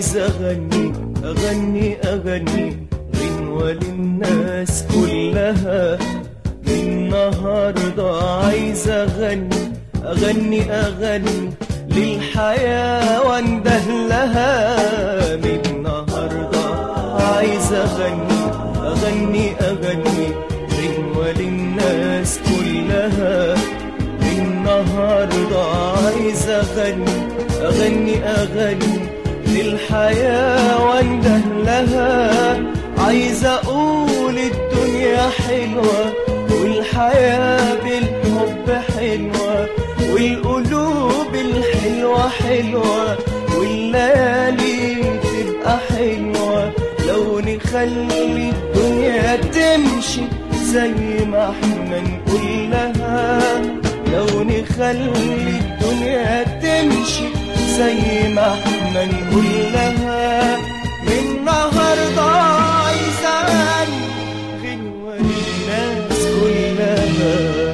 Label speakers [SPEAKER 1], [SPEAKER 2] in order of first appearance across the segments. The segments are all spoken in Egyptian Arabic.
[SPEAKER 1] عايز اغني اغني اغني غنوة للناس كلها من النهاردة عايز اغني اغني اغني للحياة وانده لها من النهاردة عايز اغني اغني اغني غنوة للناس كلها من النهاردة عايز اغني اغني اغني للحياة وانده لها عايز اقول الدنيا حلوة والحياة بالحب حلوة والقلوب الحلوة حلوة والليالي تبقى حلوة لو نخلي الدنيا تمشي زي ما احنا نقول لها لو نخلي الدنيا تمشي زي ما احنا نقول لها من النهارده عايزة أغني غنوة للناس كلها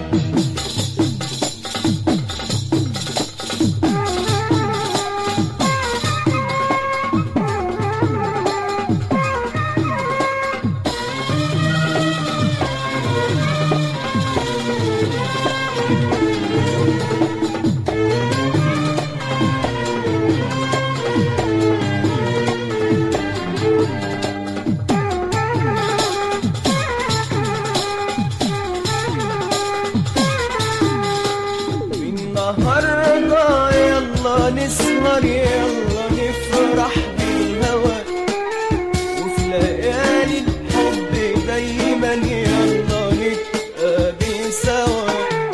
[SPEAKER 1] النهاردة يلا نسهر يلا نفرح بالهوى وفي ليالي الحب دايما يلا نتقابل سوا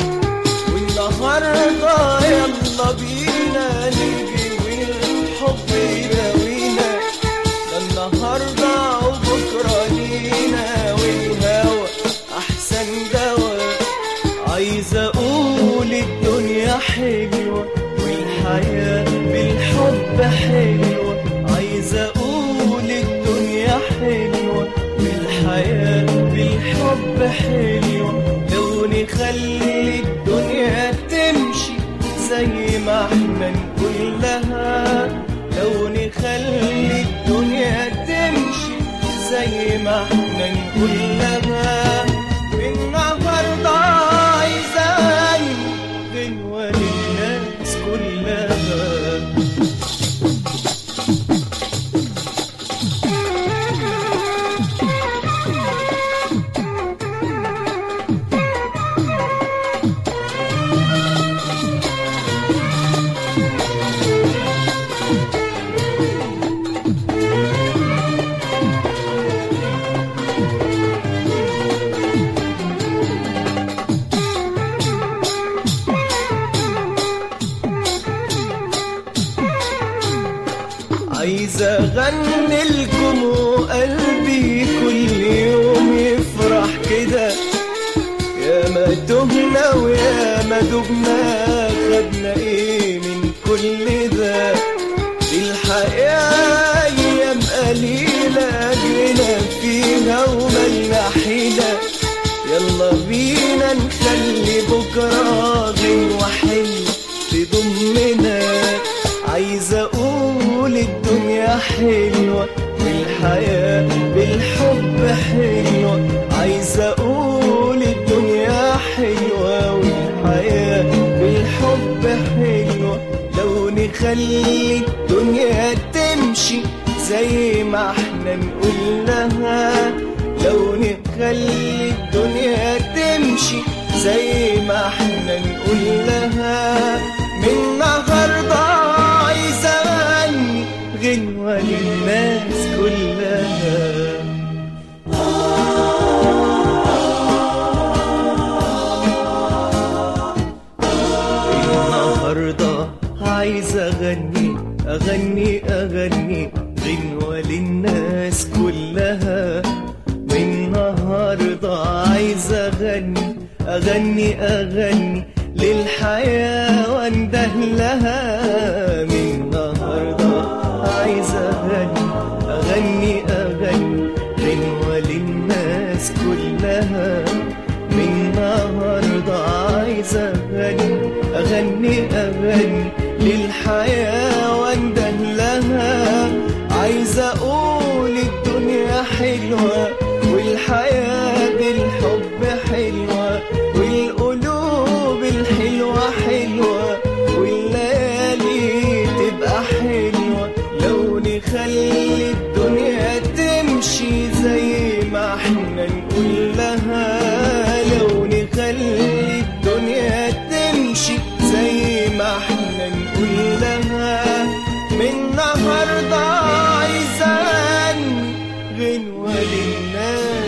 [SPEAKER 1] والنهاردة يلا بينا نيجي والحب يداوينا ده النهاردة وبكرة لينا والهوى أحسن دوا عايز اقول الدنيا حلوة والحياة بالحب حلوة عايز اقول الدنيا حلوة والحياة بالحب حلوة لو نخلي الدنيا تمشي زي ما احنا نقول لها لو نخلي الدنيا تمشي زي ما احنا نقول لها النهارده عايز اغني غنوة للناس كلها عايز اغني لكم وقلبي كل يوم يفرح كده يا ما تهنا ويا ما دبنا خدنا ايه من كل ده الحياة ايام قليلة جينا فيها وملنا حيلة يلا بينا نخلي بكرة غنوة حلوة تضمنا عايز اقول الدنيا حلوة والحياة بالحب حلوة عايز اقول الدنيا حلوة والحياة بالحب حلوة لو نخلي الدنيا تمشي زي ما احنا نقول لها لو نخلي الدنيا تمشي زي ما احنا نقول لها من النهارده عايز اغني غنوة للناس كلها النهارده عايز اغني اغني اغني غنوة للناس كلها من النهارده عايز اغني اغني اغني للحياة وانده لها من النهارده عايز اغني اغني اغني غنوة للناس كلها من النهارده عايز اغني اغني اغني للحياة وانده لها نقول لها لو نخلي الدنيا تمشي زي ما احنا نقول لها من النهارده عايزة أغني غنوة للناس